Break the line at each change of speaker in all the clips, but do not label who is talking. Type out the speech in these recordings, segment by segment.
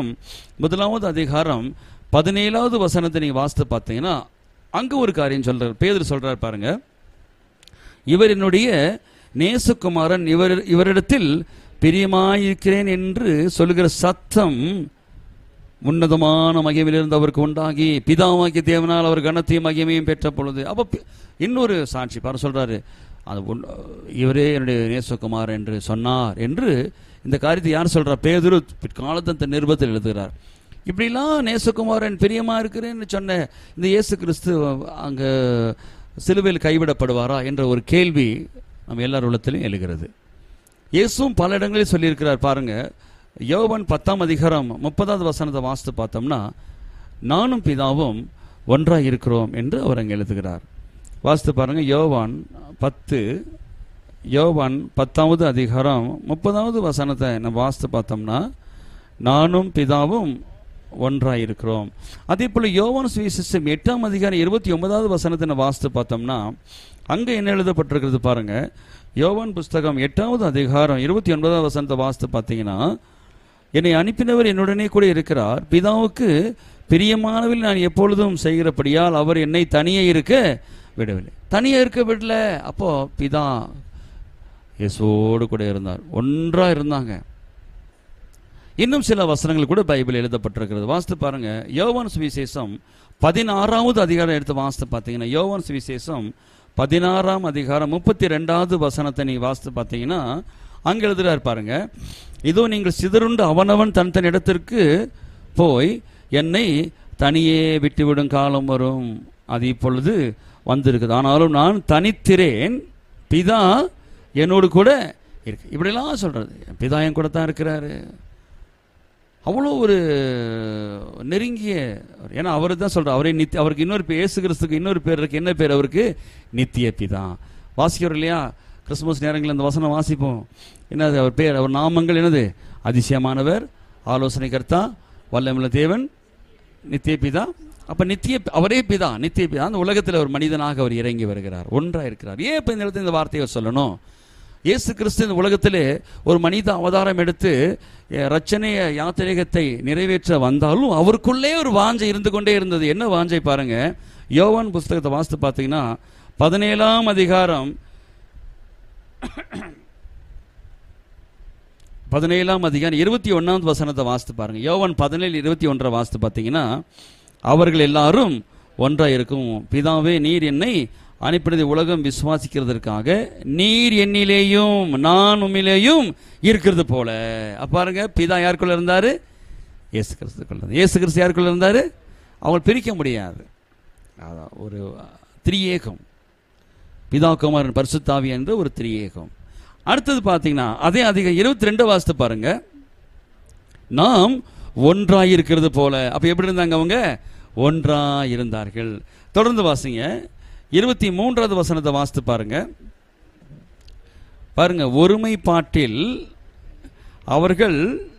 புஸ்தகம் முதலாவது அதிகாரம் பதினேழாவது வசனத்தை நீங்க வாசித்து பார்த்தீங்கன்னா அங்க ஒரு காரியம் சொல்றார் பேதர் சொல்றார் பாருங்க இவர் என்னுடைய நேசகுமாரன் இவர் இவரிடத்தில் பிரியமாயிருக்கிறேன் என்று சொல்லுகிற சத்தம் உன்னதமான மகிமையிலிருந்து அவருக்கு உண்டாகி பிதாவாகிய தேவனால் அவர் கனத்தையும் மகிமையும் பெற்ற பொழுது அப்ப பி- இன்னொரு சாட்சி பாரு சொல்றாரு அது உன்- இவரே என்னுடைய நேசகுமார் என்று சொன்னார் என்று இந்த காரியத்தை யார் சொல்றா பேதுரு பிற்காலத்து அந்த நிருபத்தில் எழுதுகிறார் இப்படிலாம் நேசகுமாரன் பிரியமா இருக்கிறேன்னு சொன்ன இந்த இயேசு கிறிஸ்து அங்க சிலுவையில் கைவிடப்படுவாரா என்ற ஒரு கேள்வி நம்ம எல்லார் உள்ளத்திலும் எழுகிறது இயேசுவும் பல இடங்களில் சொல்லியிருக்கிறார் பாருங்க யோவான் பத்தாம் அதிகாரம் முப்பதாவது வசனத்தை வாசித்து பார்த்தோம்னா நானும் பிதாவும் ஒன்றாய் இருக்கிறோம் என்று அவர் அங்கே எழுதுகிறார் வாசித்து பாருங்க யோவான் பத்து யோவான் பத்தாவது அதிகாரம் முப்பதாவது வசனத்தை நம்ம வாசித்து பார்த்தோம்னா நானும் பிதாவும் ஒன்றாய் இருக்கிறோம் அதே போல யோவான் சுவிசேஷம் எட்டாம் அதிகாரம் இருபத்தி ஒன்பதாவது வசனத்தை நம்ம வாசித்து பார்த்தோம்னா அங்க என்ன எழுதப்பட்டிருக்கிறது பாருங்க யோவான் புஸ்தகம் எட்டாவது அதிகாரம் இருபத்தி ஒன்பதாவது வசனத்தை வாசித்து பார்த்தீங்கன்னா என்னை அனுப்பினவர் என்னுடனே கூட இருக்கிறார் பிதாவுக்கு பிரியமானவில் நான் எப்பொழுதும் செய்கிறபடியால் அவர் என்னை தனியே இருக்க விடவில்லை தனியே இருக்க விடல அப்போ பிதா இயேசுவோடு கூட இருந்தார் ஒன்றா இருந்தாங்க இன்னும் சில வசனங்கள் கூட பைபிள் எழுதப்பட்டிருக்கிறது வாசித்து பாருங்க யோவான் சுவிசேஷம் பதினாறாவது அதிகாரம் எடுத்து வாசித்து பார்த்தீங்கன்னா யோவான் சுவிசேஷம் பதினாறாம் அதிகாரம் முப்பத்தி ரெண்டாவது வசனத்தை நீ வாசித்து பார்த்தீங்கன்னா அங்க எழுதுறார் பாருங்க இதோ நீங்கள் சிதறுண்டு அவனவன் தன் தன் இடத்திற்கு போய் என்னை தனியே விட்டுவிடும் காலம் வரும் அது இப்பொழுது வந்திருக்குது ஆனாலும் நான் தனித்திரேன் பிதா என்னோடு கூட இருக்கு இப்படிலாம் சொல்றது பிதா என் கூட தான் இருக்கிறாரு அவ்வளோ ஒரு நெருங்கிய ஏன்னா அவர் தான் சொல்றார் அவரே நித்தி அவருக்கு இன்னொரு பேர் இயேசு கிறிஸ்துக்கு இன்னொரு பேர் இருக்கு என்ன பேர் அவருக்கு நித்திய பிதா வாசிக்கிறோம் இல்லையா கிறிஸ்துமஸ் நேரங்களில் அந்த வசனம் வாசிப்போம் என்னது அவர் பேர் அவர் நாமங்கள் என்னது அதிசயமானவர் ஆலோசனை கர்த்தா வல்லமுள்ள தேவன் நித்திய பிதா அப்ப நித்திய அவரே பிதா நித்திய பிதா அந்த உலகத்தில் ஒரு மனிதனாக அவர் இறங்கி வருகிறார் ஒன்றா இருக்கிறார் ஏன் இப்ப இந்த இடத்துல இந்த வார்த்தையை சொல்லணும் இயேசு கிறிஸ்து இந்த உலகத்திலே ஒரு மனித அவதாரம் எடுத்து அஹ், ரட்சணைய யாத்திரைகத்தை நிறைவேற்ற வந்தாலும் அவருக்குள்ளே ஒரு வாஞ்சை இருந்து கொண்டே இருந்தது என்ன வாஞ்சை பாருங்க யோவான் புஸ்தகத்தை வாசித்து பார்த்தீங்கன்னா பதினேழாம் அதிகாரம் பதினேழாம் அதிகாரம் இருபத்தி ஒன்னாவது வசனத்தை வாசித்து பாருங்க யோவான் பதினேழு இருபத்தி ஒன்றை வாசித்து பார்த்தீங்கன்னா அவர்கள் எல்லாரும் ஒன்றா இருக்கும் பிதாவே நீர் என்னை அனுப்பினதை உலகம் விசுவாசிக்கிறதற்காக நீர் என்னிலேயும் நான் உம்மிலேயும் இருக்கிறது போல அப்ப பாருங்க பிதா யாருக்குள்ள இருந்தாரு இயேசு கிறிஸ்துக்குள்ள இருந்தார். இயேசு கிறிஸ்து யாருக்குள்ள இருந்தாரு அவங்க பிரிக்க முடியாது அதான் ஒரு திரியேகம் பிதா குமாரன் பரிசுத்தாவி என்ற ஒரு திரியேகம் அடுத்தது பார்த்தீங்கன்னா அதே அதிகம் இருபத்தி ரெண்டு வாசித்து பாருங்க நாம் ஒன்றாய் இருக்கிறது போல அப்ப எப்படி இருந்தாங்க அவங்க ஒன்றாய் இருந்தார்கள் தொடர்ந்து வாசிங்க இருபத்தி மூன்றாவது வசனத்தை வாசித்து பாருங்க பாருங்க ஒருமைப்பாட்டில் அவர்கள்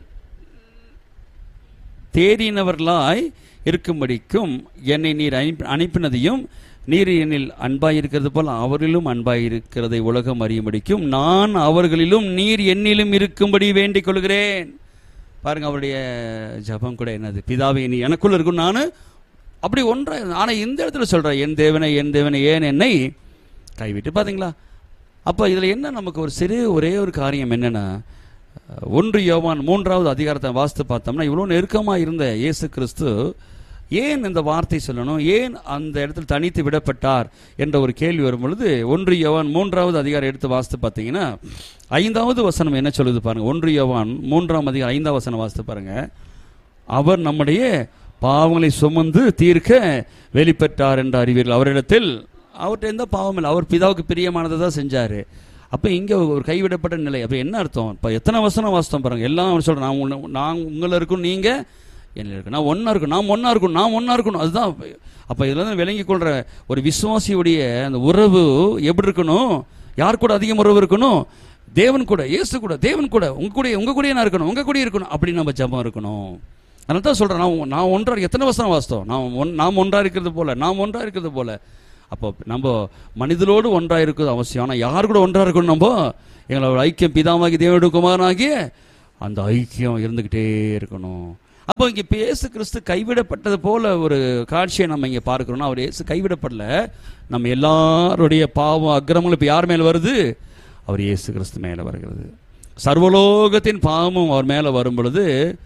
தேறினவர்களாய் இருக்கும்படிக்கும் என்னை நீர் அனுப்பி- அனுப்பினதையும் நீர் என்னில் அன்பாய் இருக்கிறது போல அவரிலும் அன்பாய் இருக்கிறதை உலகம் அறியும்படிக்கும் நான் அவர்களிலும் நீர் என்னிலும் இருக்கும்படி வேண்டிக் கொள்கிறேன் பாருங்க அவருடைய ஜெபம் கூட என்னது பிதாவே நீ எனக்குள்ள இருக்கும் நான் அப்படி ஒன்றா ஆனா இந்த இடத்துல சொல்றேன் என் தேவனை என் தேவனை ஏன் என்னை கைவிட்டு பாத்தீங்களா அப்ப இதுல என்ன நமக்கு ஒரு சிறு ஒரே ஒரு காரியம் என்னன்னா அஹ், ஒன்று யோவான் மூன்றாவது அதிகாரத்தை வாசித்து பார்த்தோம்னா இவ்வளோ நெருக்கமா இருந்த இயேசு கிறிஸ்து ஏன் இந்த வார்த்தை சொல்லணும் ஏன் அந்த இடத்துல தனித்து விடப்பட்டார் என்ற ஒரு கேள்வி வரும் பொழுது ஒன்று யோவான் மூன்றாவது அதிகாரம் எடுத்து வாசித்து பார்த்தீங்கன்னா ஐந்தாவது வசனம் என்ன சொல்லுது பாருங்க ஒன்று யோவான் மூன்றாம் அதிகாரம் ஐந்தாவது வசனம் வாசித்து பாருங்க அவர் நம்முடைய பாவங்களை சுமந்து தீர்க்க வெளிப்பட்டார் என்று அறிவீர்கள் அவரிடத்தில் அவர்கிட்ட எந்த பாவம் இல்லை அவர் பிதாவுக்கு பிரியமானதை தான் செஞ்சாரு அப்போ இங்கே ஒரு கைவிடப்பட்ட நிலை அப்போ என்ன அர்த்தம் இப்போ எத்தனை வசனம் வாசித்தோம் பாருங்க எல்லாம் அவர் சொல்றேன் நான் உன்னை- நான் உங்களை இருக்கும் நீங்க என்ன இருக்கு நான் ஒன்றா இருக்கும் நான் ஒன்றா இருக்கணும் நான் ஒன்றா இருக்கணும் அதுதான் அப்போ இதில் இருந்து விளங்கி கொள்ற ஒரு விசுவாசியுடைய அந்த உறவு எப்படி இருக்கணும் யார் கூட அதிகம் உறவு இருக்கணும் தேவன் கூட இயேசு கூட தேவன் கூட உங்க கூட உங்க கூடயே நான் இருக்கணும் உங்க கூடயே இருக்கணும் அப்படி நம்ம ஜெபம் இருக்கணும் அதனால தான் சொல்றேன் நான் உ- நான் ஒன்றா இருக்க- எத்தனை வருஷம் வாஸ்தவம் நான் ஒன் நாம் ஒன்றா இருக்கிறது போல நாம் ஒன்றா இருக்கிறது போல அப்போ நம்ம மனிதனோடு ஒன்றா இருக்கிறது அவசியம் ஆனால் யார் கூட ஒன்றா இருக்கணும் நம்ம எங்களோட ஐக்கியம் பிதாவாகி தேவனுடைய குமாரனாகிய அந்த ஐக்கியம் இருந்துக்கிட்டே இருக்கணும் அப்போ இங்க இப்ப இயேசு கிறிஸ்து கைவிடப்பட்டது போல ஒரு காட்சியை நம்ம இங்க பார்க்கிறோம்னா அவர் இயேசு கைவிடப்படல நம்ம எல்லாருடைய பாவம் அக்கிரமங்களும் இப்ப யார் மேல வருது அவர் இயேசு கிறிஸ்து மேல வருகிறது சர்வலோகத்தின் பாவமும் அவர் மேல வரும் பொழுது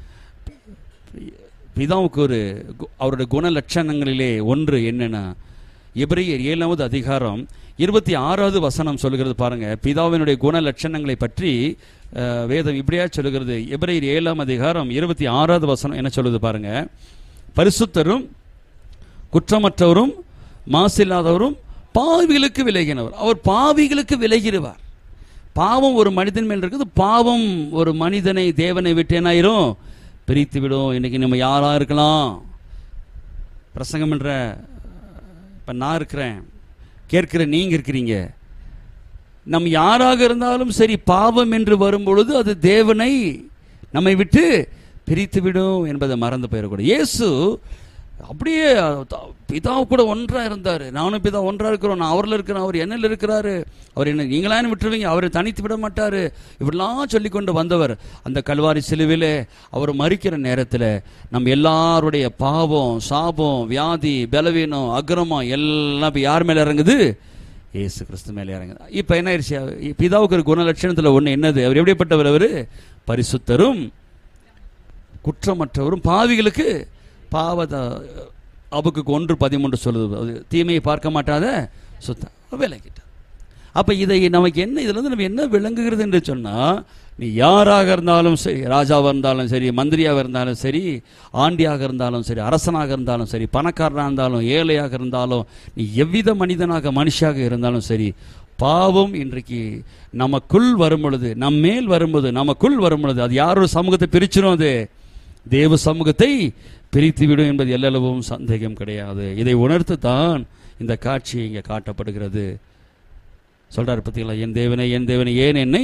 பிதாவுக்கு ஒரு கு- அவருடைய குண லட்சணங்களிலே ஒன்று என்னன்னா எபிரேயர் ஏழாவது அதிகாரம் இருபத்தி ஆறாவது வசனம் சொல்லுகிறது பாருங்க பிதாவினுடைய குண லட்சணங்களை பற்றி அஹ், வேதம் இப்படியா சொல்லுகிறது எபிரேயர் ஏழாம் அதிகாரம் இருபத்தி ஆறாவது வசனம் என்ன சொல்லுது பாருங்க பரிசுத்தரும் குற்றமற்றவரும் மாசில்லாதவரும் பாவிகளுக்கு விலகினவர் அவர் பாவிகளுக்கு விலகிடுவார் பாவம் ஒரு மனிதன் மேல் இருக்குது பாவம் ஒரு மனிதனை தேவனை விட்டு என்னாயிரும் பிரித்து விடும் இன்னைக்கு நம்ம யாரா இருக்கலாம் பிரசங்கம் என்ற இப்ப நான் இருக்கிறேன் கேட்கிற நீங்க இருக்கிறீங்க நம் யாராக இருந்தாலும் சரி பாவம் என்று வரும்பொழுது அது தேவனை நம்மை விட்டு பிரித்து விடும் என்பதை மறந்து போயிடக்கூடாது இயேசு அப்படியே த- பிதாவு கூட ஒன்றா இருந்தார் நானும் பிதா ஒன்றா இருக்கிறோம் நான் அவரில் இருக்கிறேன் அவர் என்னில் இருக்கிறாரு அவர் என்ன நீங்களான்னு விட்டுருவீங்க அவரை தனித்து விட மாட்டாரு இப்படிலாம் சொல்லி கொண்டு வந்தவர் அந்த கல்வாரி சிலுவிலே அவர் மறிக்கிற நேரத்தில் நம்ம எல்லாருடைய பாவம் சாபம் வியாதி பலவீனம் அக்கிரமம் எல்லாம் இப்போ யார் மேலே இறங்குது இயேசு கிறிஸ்து மேலே இறங்குது இப்போ என்ன ஆயிடுச்சு பிதாவுக்கு ஒரு குணலட்சணத்தில் ஒன்று என்னது அவர் எப்படிப்பட்டவர் அவர் பரிசுத்தரும் குற்றமற்றவரும் பாவிகளுக்கு பாவத அபுக்கு ஒன்று பதிமூன்று சொல்லுது அது தீமையை பார்க்க மாட்டாத சுத்தம் விலகிட்டார் அப்ப இதை நமக்கு என்ன இதுல இருந்து நம்ம என்ன விளங்குகிறது என்று சொன்னா நீ யாராக இருந்தாலும் சரி ராஜாவாக இருந்தாலும் சரி மந்திரியாக இருந்தாலும் சரி ஆண்டியாக இருந்தாலும் சரி அரசனாக இருந்தாலும் சரி பணக்காரனாக இருந்தாலும் ஏழையாக இருந்தாலும் நீ எவ்வித மனிதனாக மனுஷியாக இருந்தாலும் சரி பாவம் இன்றைக்கு நமக்குள் வரும் பொழுது நம்மேல் வரும்போது நமக்குள் வரும் பொழுது அது யாரோட சமூகத்தை பிரிச்சிடும் அது தேவ சமூகத்தை பிரித்துவிடும் என்பது எல்லளவும் சந்தேகம் கிடையாது இதை உணர்த்து தான் இந்த காட்சி இங்கே காட்டப்படுகிறது சொல்றாரு பார்த்தீங்களா என் தேவனே என் தேவனே ஏன் என்னை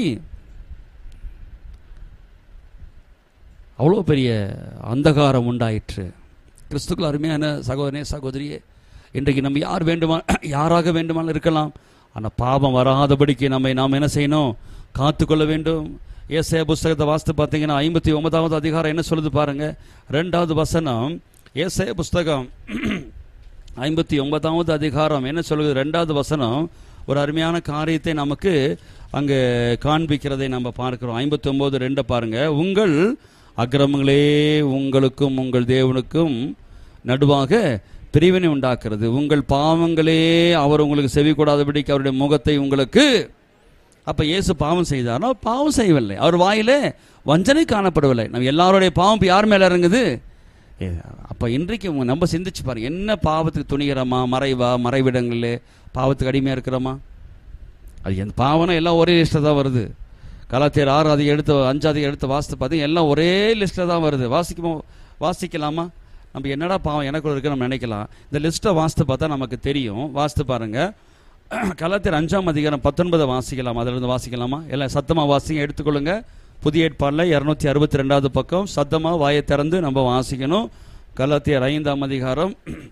அவ்வளோ பெரிய அந்தகாரம் உண்டாயிற்று கிறிஸ்துக்கள் அருமையான சகோதரனே சகோதரியே இன்றைக்கு நம்ம யார் வேண்டுமா யாராக வேண்டுமானாலும் இருக்கலாம் ஆனால் பாவம் வராதபடிக்கு நம்ம நாம் என்ன செய்யணும் காத்துக்கொள்ள வேண்டும் ஏசாய புஸ்தகத்தை வாசித்து பார்த்தீங்கன்னா ஐம்பத்தி ஒன்பதாவது அதிகாரம் என்ன சொல்லுது பாருங்க ரெண்டாவது வசனம் ஏசாய புஸ்தகம் ஐம்பத்தி ஒன்பதாவது அதிகாரம் என்ன சொல்லுது ரெண்டாவது வசனம் ஒரு அருமையான காரியத்தை நமக்கு அங்கே காண்பிக்கிறதை நம்ம பார்க்கிறோம் ஐம்பத்தி ஒன்பது ரெண்டை பாருங்க உங்கள் அக்கிரமங்களே உங்களுக்கும் உங்கள் தேவனுக்கும் நடுவாக பிரிவினை உண்டாக்குறது உங்கள் பாவங்களே அவர் உங்களுக்கு செவி கூடாதபடிக்கு அவருடைய முகத்தை உங்களுக்கு அப்ப இயேசு பாவம் செய்தாரோ பாவம் செய்யவில்லை அவர் வாயிலே வஞ்சனை காணப்படவில்லை நம்ம எல்லாருடைய பாவம் இப்ப யார் மேல இறங்குது ஏ, அப்ப இன்றைக்கு உங்க நம்ம சிந்திச்சு பாருங்க என்ன பாவத்துக்கு துணிகிறோமா மறைவா மறைவிடங்களில் பாவத்துக்கு அடிமையா இருக்கிறோமா அது எந்த பாவம்னா எல்லாம் ஒரே லிஸ்ட்டில் தான் வருது கலாத்தியர் ஆறு அதிகம் எடுத்து அஞ்சாவது எடுத்து வாசித்து பார்த்தீங்க எல்லாம் ஒரே லிஸ்ட்டில் தான் வருது வாசிக்குமோ வாசிக்கலாமா நம்ம என்னடா பாவம் எனக்கு இருக்கு நம்ம நினைக்கலாம் இந்த லிஸ்ட்டை வாசித்து பார்த்தா நமக்கு தெரியும் வாசித்து பாருங்க கலாத்தியர் அஞ்சாம் அதிகாரம் பத்தொன்பதை வாசிக்கலாம் அதிலிருந்து வாசிக்கலாமா எல்லாம் சத்தமாக வாசிங்க எடுத்துக்கொள்ளுங்க புதிய ஏற்பாடில் இரநூத்தி அறுபத்தி ரெண்டாவது பக்கம் சத்தமாக வாயை திறந்து நம்ம வாசிக்கணும் கலாத்தியர் ஐந்தாம் அதிகாரம்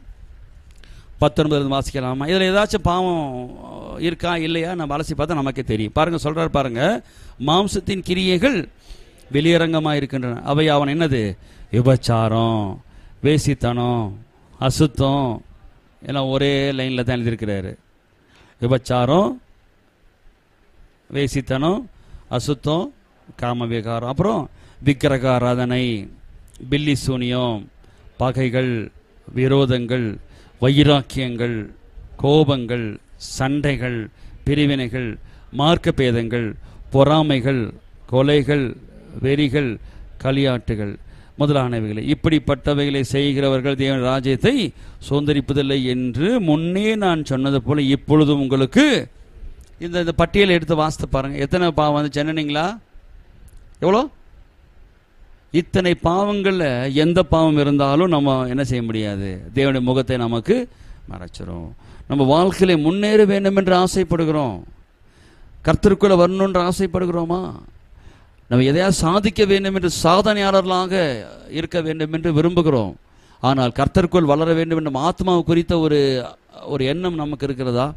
பத்தொன்பது வாசிக்கலாமா இதில் ஏதாச்சும் பாவம் இருக்கா இல்லையா நம்ம அலசி பார்த்தா நமக்கே தெரியும் பாருங்க சொல்றாரு பாருங்க மாம்சத்தின் கிரியைகள் வெளியரங்கமாக இருக்கின்றன அவை அவன் என்னது விபச்சாரம் வேசித்தனம் அசுத்தம் எல்லாம் ஒரே லைனில் தான் எழுதியிருக்கிறாரு விபச்சாரம் வேசித்தனம் அசுத்தம் காம விகாரம் அப்புறம் விக்கிரக ஆராதனை பில்லி சூனியம் பகைகள் விரோதங்கள் வைராக்கியங்கள் கோபங்கள் சண்டைகள் பிரிவினைகள் மார்க்க பேதங்கள் பொறாமைகள் கொலைகள் வெறிகள் களியாட்டுகள் முதலானவைகளை இப்படிப்பட்டவைகளை செய்கிறவர்கள் தேவன் ராஜ்யத்தை சுதந்திரிப்பதில்லை என்று முன்னே நான் சொன்னது போல இப்பொழுதும் உங்களுக்கு இந்த இந்த பட்டியலை எடுத்து வாசித்து பாருங்க எத்தனை பாவம் வந்து சென்னீங்களா எவ்வளோ இத்தனை பாவங்கள்ல எந்த பாவம் இருந்தாலும் நம்ம என்ன செய்ய முடியாது தேவனுடைய முகத்தை நமக்கு மறைச்சிரும் நம்ம வாழ்க்கையில முன்னேற வேண்டும் என்று ஆசைப்படுகிறோம் கர்த்தருக்குள்ள வரணுன்ற ஆசைப்படுகிறோமா நம்ம எதையாவது சாதிக்க வேண்டும் என்று சாதனையாளர்களாக இருக்க வேண்டும் என்று விரும்புகிறோம் ஆனால் கர்த்தருக்குள் வளர வேண்டும் என்ற ஆத்மாவு குறித்த ஒரு ஒரு எண்ணம் நமக்கு இருக்கிறதா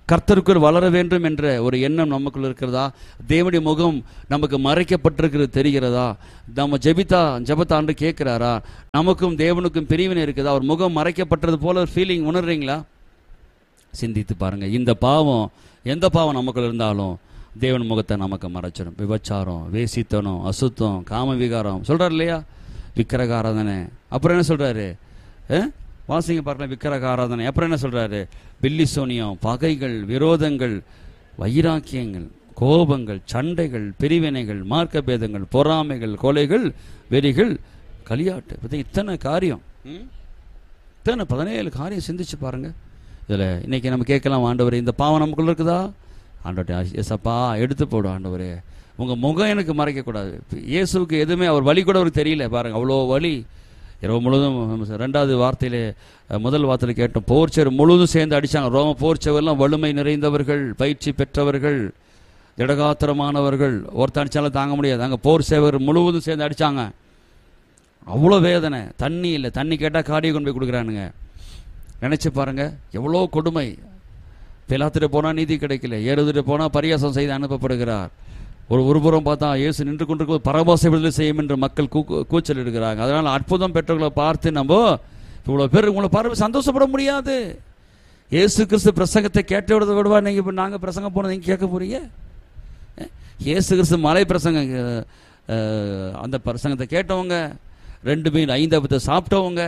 கர்த்தருக்குள் வளர வேண்டும் என்ற ஒரு எண்ணம் நமக்குள்ள இருக்கிறதா தேவனுடைய முகம் நமக்கு மறைக்கப்பட்டிருக்கிறது தெரிகிறதா நம்ம ஜெபித்தா ஜெபத்தாண்டு கேட்கிறாரா நமக்கும் தேவனுக்கும் பிரிவினை இருக்குதா அவர் முகம் மறைக்கப்பட்டது போல ஒரு ஃபீலிங் உணர்றீங்களா சிந்தித்து பாருங்க இந்த பாவம் எந்த பாவம் நமக்குள்ள இருந்தாலும் தேவன் முகத்தை நமக்கு மறைச்சிடும் விபச்சாரம் வேசித்தனம் அசுத்தம் காம விகாரம் சொல்றாரு இல்லையா விக்கிரக ஆராதனை அப்புறம் என்ன சொல்றாரு அஹ்? வாசிங்க பார்க்கலாம் விக்கிரக ஆராதனை அப்புறம் என்ன சொல்றாரு பில்லி சோனியம் பகைகள் விரோதங்கள் வைராக்கியங்கள் கோபங்கள் சண்டைகள் பிரிவினைகள் மார்க்க பேதங்கள் பொறாமைகள் கொலைகள் வெறிகள் களியாட்டு பத்தி இத்தனை காரியம் ம்? இத்தனை பதினேழு காரியம் சிந்திச்சு பாருங்க இதில் இன்னைக்கு நம்ம கேட்கலாம் ஆண்டவரே இந்த பாவம் நமக்குள்ள இருக்குதா ஆண்டவரே எஸ்அப்பா எடுத்து போடு ஆண்டவரே உங்கள் முகம் எனக்கு மறைக்கக்கூடாது இயேசுவுக்கு எதுவுமே அவர் வழி கூட அவருக்கு தெரியல பாருங்க அவ்வளோ வழி இரவு முழுவதும் ரெண்டாவது வார்த்தையிலே அஹ், முதல் வார்த்தையில் கேட்டோம் போர்ச்சவர் முழுவதும் சேர்ந்து அடிச்சாங்க ரோம போர்ச்சவர்லாம் வலிமை நிறைந்தவர்கள் பயிற்சி பெற்றவர்கள் திடகாத்திரமானவர்கள் ஒருத்தன் அடிச்சாலும் தாங்க முடியாது அங்கே போர் சேவர் முழுவதும் சேர்ந்து அடிச்சாங்க அவ்வளோ வேதனை தண்ணி இல்லை தண்ணி கேட்டால் காடியை கொண்டு போய் கொடுக்குறானுங்க நினைச்சு பாருங்க எவ்வளோ கொடுமை பிலாத்திர போனால் நீதி கிடைக்கல ஏறுதிட்டு போனால் பரியாசம் செய்து அனுப்பப்படுகிறார் ஒரு ஒருபுறம் பார்த்தா இயேசு நின்று கொண்டிருக்கும் பரபாசை விடுதலை செய்யும் என்று மக்கள் கூ கூச்சல் எடுக்கிறாங்க அதனால் அற்புதம் பெற்றவர்களை பார்த்து நம்ம இவ்வளோ பேர் உங்களை பார்த்து சந்தோஷப்பட முடியாது இயேசு கிறிஸ்து பிரசங்கத்தை கேட்ட விட விடுவா நீங்கள் இப்போ நாங்கள் பிரசங்கம் போனது நீங்கள் கேட்க போறீங்க அஹ், இயேசு கிறிஸ்து மலை பிரசங்கம் அஹ், அஹ், அந்த பிரசங்கத்தை கேட்டவங்க ரெண்டு மீன் ஐந்தப்பத்தை சாப்பிட்டவங்க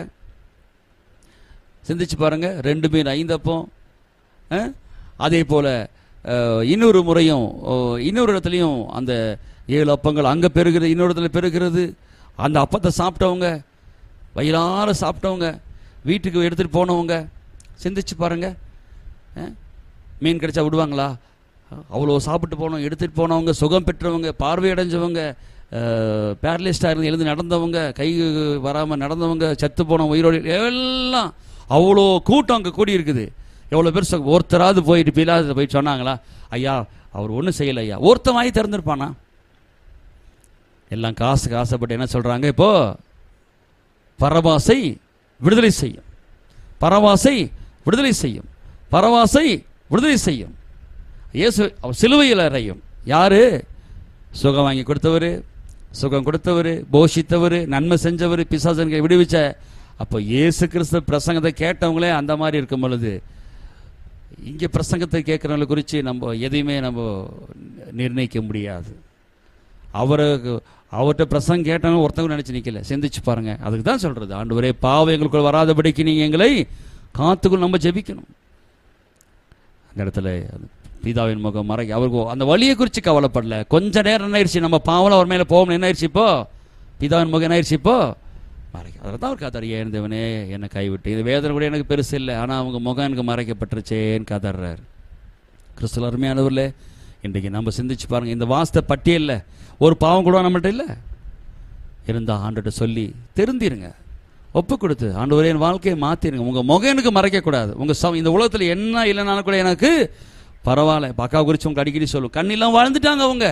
சிந்திச்சு பாருங்க ரெண்டு மீன் ஐந்தப்பம் அஹ், அதே போல அஹ், இன்னொரு முறையும் ஓ, இன்னொரு இடத்துலையும் அந்த ஏழு அப்பங்கள் அங்கே பெருகிறது இன்னொரு இடத்துல பெருகிறது அந்த அப்பத்தை சாப்பிட்டவங்க வயிறார சாப்பிட்டவங்க வீட்டுக்கு எடுத்துகிட்டு போனவங்க சிந்திச்சு பாருங்க அஹ், மீன் கிடைச்சா விடுவாங்களா அவ்வளோ சாப்பிட்டு போனவங்க எடுத்துகிட்டு போனவங்க சுகம் பெற்றவங்க பார்வையடைஞ்சவங்க பேரலிஸ்டாக இருந்து எழுந்து நடந்தவங்க கை வராமல் நடந்தவங்க செத்து போன உயிரோடு எல்லாம் அவ்வளோ கூட்டம் அங்கே கூடி இருக்குது எவ்வளோ பேர் சொ- ஒருத்தராவது போயிட்டு பிலாத போயிட்டு சொன்னாங்களா ஐயா அவர் ஒன்றும் செய்யலை ஐயா ஒருத்தன் வாங்கி திறந்துருப்பானா எல்லாம் காசுக்கு ஆசைப்பட்டு என்ன சொல்கிறாங்க இப்போ பரபாசை விடுதலை செய்யும் பரவாசை விடுதலை செய்யும் பரவாசை விடுதலை செய்யும் இயேசு அவர் சிலுவையில் அறையும் யாரு சுகம் வாங்கி கொடுத்தவர் சுகம் கொடுத்தவர் போஷித்தவர் நன்மை செஞ்சவர் பிசாசன்களை விடுவிச்ச அப்போ இயேசு கிறிஸ்து பிரசங்கத்தை கேட்டவங்களே அந்த மாதிரி இருக்கும் பொழுது இங்கே பிரசங்கத்தை கேட்குறவங்களை குறித்து நம்ம எதையுமே நம்ம நிர்ணயிக்க முடியாது அவரை அவர்கிட்ட பிரசங்கம் கேட்டவங்க ஒருத்தவங்க நினைச்சு நிக்கல சிந்திச்சு பாருங்க அதுக்கு தான் சொல்றது ஆண்டவரே பாவம் எங்களுக்குள் வராதபடிக்கு நீங்க எங்களை காத்துக்குள் நம்ம ஜெபிக்கணும் அந்த இடத்துல அது பிதாவின் முகம் மறை அவருக்கு அந்த வழியை குறித்து கவலைப்படல கொஞ்ச நேரம் என்ன ஆயிடுச்சு நம்ம பாவம் அவர் மேலே போகணும் என்ன ஆயிடுச்சு இப்போ பிதாவின் முகம் என்ன ஆயிடுச்சு இப்போ மறைக்க அதில் தான் அவர் காத்தார் ஏன் தேவனே என்னை கைவிட்டு இது வேதனை கூட எனக்கு பெருசு இல்லை ஆனால் அவங்க முகம் எனக்கு மறைக்கப்பட்டுருச்சேன்னு கதறார் கிறிஸ்துவ அருமையானவர்களே இன்றைக்கு நம்ம சிந்திச்சு பாருங்க இந்த வாஸ்த பட்டியலில் ஒரு பாவம் கூட நம்மள்ட்ட இல்லை இருந்தா ஆண்டுகிட்ட சொல்லி தெரிந்திருங்க ஒப்பு கொடுத்து ஆண்டவரே என் வாழ்க்கையை மாத்திருங்க உங்க முகம் எனக்கு மறைக்கக்கூடாது உங்க சம் இந்த உலகத்தில் என்ன இல்லைனாலும் கூட எனக்கு பரவாயில்ல பக்கா குறித்து உங்களுக்கு அடிக்கடி சொல்லும் கண்ணெல்லாம் வாழ்ந்துட்டாங்க அவங்க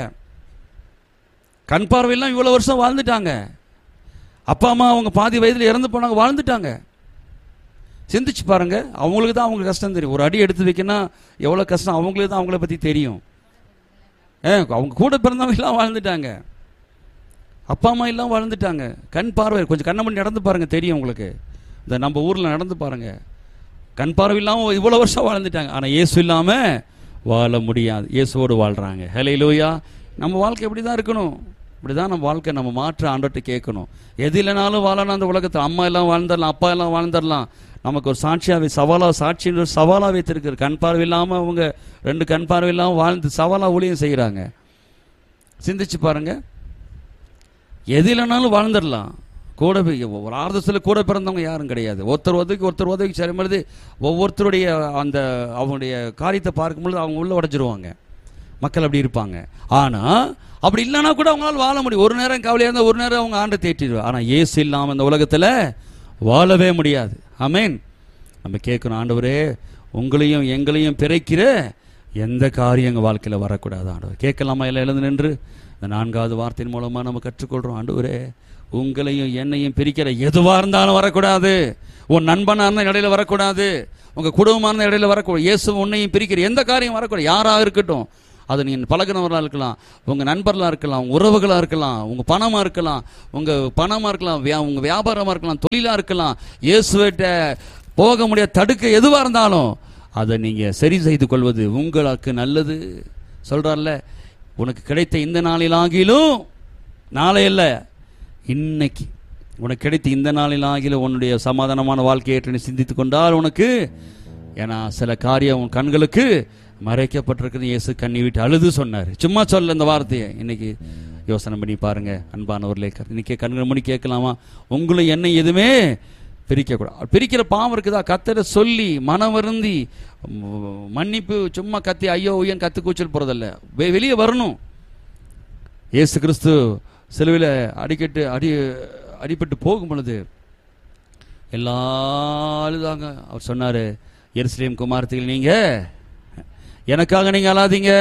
கண் பார்வையெல்லாம் இவ்வளோ வருஷம் வாழ்ந்துட்டாங்க அப்பா அம்மா அவங்க பாதி வயதில் இறந்து போனாங்க வாழ்ந்துட்டாங்க சிந்திச்சு பாருங்க அவங்களுக்கு தான் அவங்க கஷ்டம் தெரியும் ஒரு அடி எடுத்து வைக்கணும் எவ்வளோ கஷ்டம் அவங்களுக்கு தான் அவங்கள பற்றி தெரியும் ஏ அவங்க கூட பிறந்தவங்க எல்லாம் வாழ்ந்துட்டாங்க அப்பா அம்மா எல்லாம் வாழ்ந்துட்டாங்க கண் பார்வை கொஞ்சம் கண்ணை மணி நடந்து பாருங்க தெரியும் உங்களுக்கு இந்த நம்ம ஊரில் நடந்து பாருங்க கண் பார்வை இல்லாமல் இவ்வளோ வருஷம் வாழ்ந்துட்டாங்க ஆனால் இயேசு இல்லாமல் வாழ முடியாது இயேசுவோடு வாழ்கிறாங்க ஹலே லூயா நம்ம வாழ்க்கை இப்படி தான் இருக்கணும் இப்படி தான் நம்ம வாழ்க்கை நம்ம மாற்ற ஆண்டோட்டு கேட்கணும் எது இல்லைனாலும் வாழணும் அந்த உலகத்தில் அம்மா எல்லாம் வாழ்ந்துடலாம் அப்பா எல்லாம் வாழ்ந்துடலாம் நமக்கு ஒரு சாட்சியாகவே சவாலாக சாட்சின்ற சவாலாக வைத்திருக்கிற கண் பார்வை இல்லாமல் அவங்க ரெண்டு கண் பார்வை இல்லாமல் வாழ்ந்து சவாலாக ஊழியம் செய்கிறாங்க சிந்திச்சு பாருங்க எது இல்லைனாலும் வாழ்ந்துடலாம் கூட போய் ஒரு ஆர்தத்தில் கூட பிறந்தவங்க யாரும் கிடையாது ஒருத்தர் உதவிக்கு ஒருத்தர் உதவிக்கு சேரும்பொழுது ஒவ்வொருத்தருடைய அந்த அவங்களுடைய காரியத்தை பார்க்கும்பொழுது அவங்க உள்ள உடஞ்சிருவாங்க மக்கள் அப்படி இருப்பாங்க ஆனால் அப்படி இல்லைன்னா கூட அவங்களால வாழ முடியும் ஒரு நேரம் கவலையாக இருந்தால் ஒரு நேரம் அவங்க ஆண்டை தேற்றிடுவாங்க ஆனால் இயேசு இல்லாமல் இந்த உலகத்தில் வாழவே முடியாது ஆமென் நம்ம கேட்கணும் ஆண்டவரே உங்களையும் எங்களையும் பிறக்கிற எந்த காரியம் எங்கள் வாழ்க்கையில் வரக்கூடாது ஆண்டவர் கேட்கலாமா எல்லாம் எழுந்து நின்று இந்த நான்காவது வார்த்தையின் மூலமாக நம்ம கற்றுக்கொள்கிறோம் ஆண்டவரே உங்களையும் என்னையும் பிரிக்கிற எதுவாக இருந்தாலும் வரக்கூடாது உன் நண்பனா இருந்தா இடையில வரக்கூடாது உங்க குடும்பமா இருந்தா இடையில வரக்கூடாது இயேசு உன்னையும் பிரிக்கிற எந்த காரியம் வரக்கூடாது யாரா இருக்கட்டும் அது நீங்க பழகினவர்களா இருக்கலாம் உங்க நண்பர்களா இருக்கலாம் உங்க உறவுகளா இருக்கலாம் உங்க பணமா இருக்கலாம் உங்க பணமா இருக்கலாம் வியா- உங்க வியாபாரமா இருக்கலாம் தொழிலா இருக்கலாம் இயேசுவிட்ட போக முடியாத தடுக்க எதுவா இருந்தாலும் அதை நீங்க சரி செய்து கொள்வது உங்களுக்கு நல்லது சொல்றார்ல உனக்கு கிடைத்த இந்த நாளிலாகிலும் நாளை அல்ல இன்னைக்கு உனக்கு கிடைத்த இந்த நாளில் ஆகிலும் உன்னுடைய சமாதானமான வாழ்க்கையை ஏற்று நீ சிந்தித்துக் கொண்டால் உனக்கு ஏன்னா சில காரியம் உன் கண்களுக்கு மறைக்கப்பட்டிருக்குன்னு இயேசு கண்ணி விட்டு அழுது சொன்னார் சும்மா சொல்ல இந்த வார்த்தையை இன்னைக்கு யோசனை பண்ணி பாருங்க அன்பானவர்களே இன்னைக்கு கண்கள் மணி கேட்கலாமா உங்களை என்ன எதுவுமே பிரிக்கக்கூடாது பிரிக்கிற பாவம் இருக்குதா கத்தரை சொல்லி மனம் வருந்தி ம், மன்னிப்பு சும்மா கத்தி ஐயோ ஐயன் கத்து கூச்சல் போறதல்ல வெ- வெளியே வரணும் இயேசு கிறிஸ்து சிலுவையில் அடிக்கட்டு அடி அடிபட்டு போகும் பொழுது எல்லாருதாங்க அவர் சொன்னாரு எருசலேம் குமாரத்தில் நீங்க எனக்காக நீங்க அழாதீங்க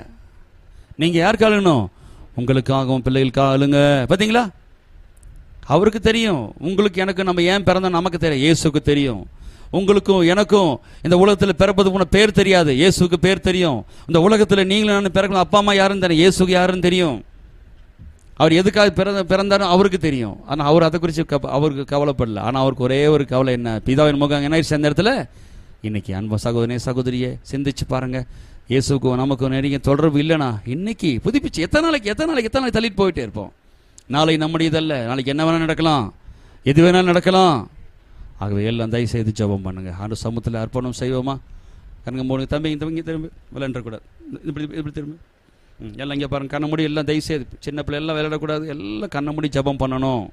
நீங்க யாருக்கு அழுகணும் உங்களுக்காகவும் பிள்ளைகளுக்காக அழுங்க பாத்தீங்களா அவருக்கு தெரியும் உங்களுக்கு எனக்கு நம்ம ஏன் பிறந்தோம் நமக்கு தெரியும் இயேசுக்கு தெரியும் உங்களுக்கும் எனக்கும் இந்த உலகத்தில் பிறப்பதுக்கு உன பேர் தெரியாது இயேசுக்கு பேர் தெரியும் இந்த உலகத்தில் நீங்களும் நானும் பிறக்கலாம் அப்பா அம்மா யாருன்னு தெரியும் இயேசுக்கு யாருன்னு தெரியும் அவர் எதுக்காக பிறந்த பிறந்தாரும் அவருக்கு தெரியும் ஆனால் அவர் அதை குறித்து கவ- அவருக்கு கவலைப்படல ஆனால் அவருக்கு ஒரே ஒரு கவலை என்ன பிதாவின் முகம் என்ன ஆயிடுச்சு அந்த இடத்துல இன்னைக்கு அன்பு சகோதரனே சகோதரியே சிந்திச்சு பாருங்க இயேசுக்கும் நமக்கும் நெருங்கிய தொடர்பு இல்லைனா இன்னைக்கு புதுப்பிச்சு எத்தனை நாளைக்கு எத்தனை நாளைக்கு எத்தனை நாளைக்கு தள்ளிட்டு போயிட்டே இருப்போம் நாளை நம்முடையதல்ல நாளைக்கு என்ன வேணாலும் நடக்கலாம் எது வேணாலும் நடக்கலாம் ஆகவே எல்லாம் தயவு செய்து ஜெபம் பண்ணுங்க ஆண்டு சமூகத்தில் அர்ப்பணம் செய்வோமா கண்ணுங்க மூணு தம்பிங்க தம்பிங்க திரும்பி விளையாண்டக்கூடாது இப்படி இப்படி திரும்பி ம், எல்லாம் இங்கே பாருங்க கண்ண மூடி எல்லாம் தயவு செய்து சின்ன பிள்ளை எல்லாம் விளையாடக்கூடாது எல்லாம் கண்ண மூடி ஜெபம் பண்ணணும்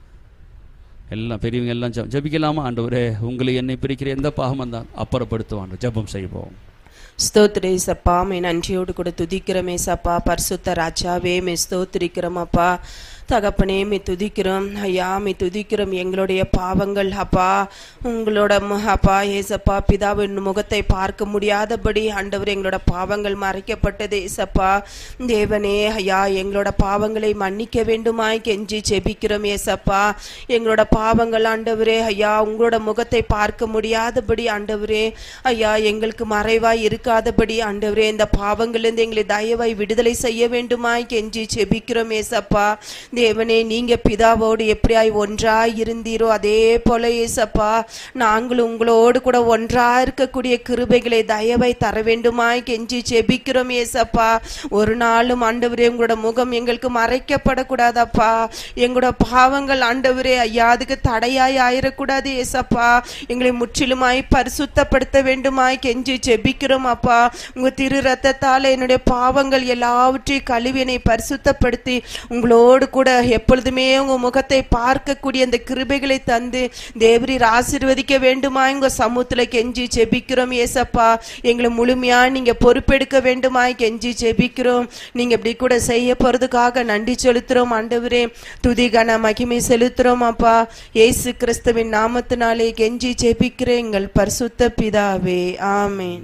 எல்லாம் பெரியவங்க எல்லாம் ஜெபம் ஜெபிக்கலாமா ஆண்டவரே உங்களை என்னை பிரிக்கிற எந்த பாகமும் தான் அப்புறப்படுத்துவான் ஜெபம் செய்வோம்
ஸ்தோத்திரே சப்பா மே நன்றியோடு கூட துதிக்கிறோமே சப்பா பரிசுத்த ராஜாவே மே ஸ்தோத்திரிக்கிறோம் அப்பா தகப்பனே மே துதிக்கிறோம் ஐயா மே துதிக்கிறோம் எங்களுடைய பாவங்கள் அப்பா உங்களோட மு- அப்பா ஏசப்பா பிதாவின் முகத்தை பார்க்க முடியாதபடி ஆண்டவர் எங்களோட பாவங்கள் மறைக்கப்பட்டது ஏசப்பா தேவனே ஐயா எங்களோட பாவங்களை மன்னிக்க வேண்டுமாய் கெஞ்சி செபிக்கிறோம் ஏசப்பா எங்களோட பாவங்கள் ஆண்டவரே ஐயா உங்களோட முகத்தை பார்க்க முடியாதபடி ஆண்டவரே ஐயா எங்களுக்கு மறைவாய் இருக்காதபடி ஆண்டவரே இந்த பாவங்களிலிருந்து எங்களை தயவாய் விடுதலை செய்ய வேண்டுமாய் கெஞ்சி செபிக்கிறோம் ஏசப்பா தேவனே நீங்க பிதாவோடு எப்படியாய் ஒன்றாய் இருந்தீரோ அதே போல ஏசப்பா நாங்களும் உங்களோடு கூட ஒன்றா இருக்கக்கூடிய கிருபைகளை தயவை தர வேண்டுமாய் கெஞ்சி செபிக்கிறோம் ஏசப்பா ஒரு நாளும் ஆண்டவரே உங்களோட முகம் எங்களுக்கு மறைக்கப்படக்கூடாதப்பா எங்களோட பாவங்கள் ஆண்டவரே ஐயா அதுக்கு தடையாய் ஆயிடக்கூடாது ஏசப்பா எங்களை முற்றிலுமாய் பரிசுத்தப்படுத்த வேண்டுமாய் கெஞ்சி செபிக்கிறோம் அப்பா உங்க திரு ரத்தத்தால் என்னுடைய பாவங்கள் எல்லாவற்றையும் கழுவி என்னை பரிசுத்தப்படுத்தி உங்களோடு கூட எப்பொழுதுமே உங்க முகத்தை பார்க்கக்கூடிய அந்த கிருபைகளை தந்து தேவரீர் ஆசீர்வதிக்க வேண்டுமாய் உங்க சமூகத்துல கெஞ்சி செபிக்கிறோம் ஏசப்பா எங்களை முழுமையா நீங்க பொறுப்பெடுக்க வேண்டுமாய் கெஞ்சி செபிக்கிறோம் நீங்க இப்படி கூட செய்ய போறதுக்காக நன்றி செலுத்துறோம் ஆண்டவரே துதி கன மகிமை செலுத்துறோம் அப்பா இயேசு கிறிஸ்துவின் நாமத்தினாலே கெஞ்சி ஜெபிக்கிற எங்கள் பரிசுத்த பிதாவே ஆமென்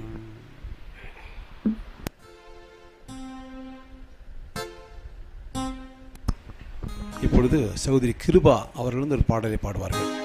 இப்பொழுது சகோதரி கிருபா அவர்கள் வந்து ஒரு பாடலை பாடுவார்கள்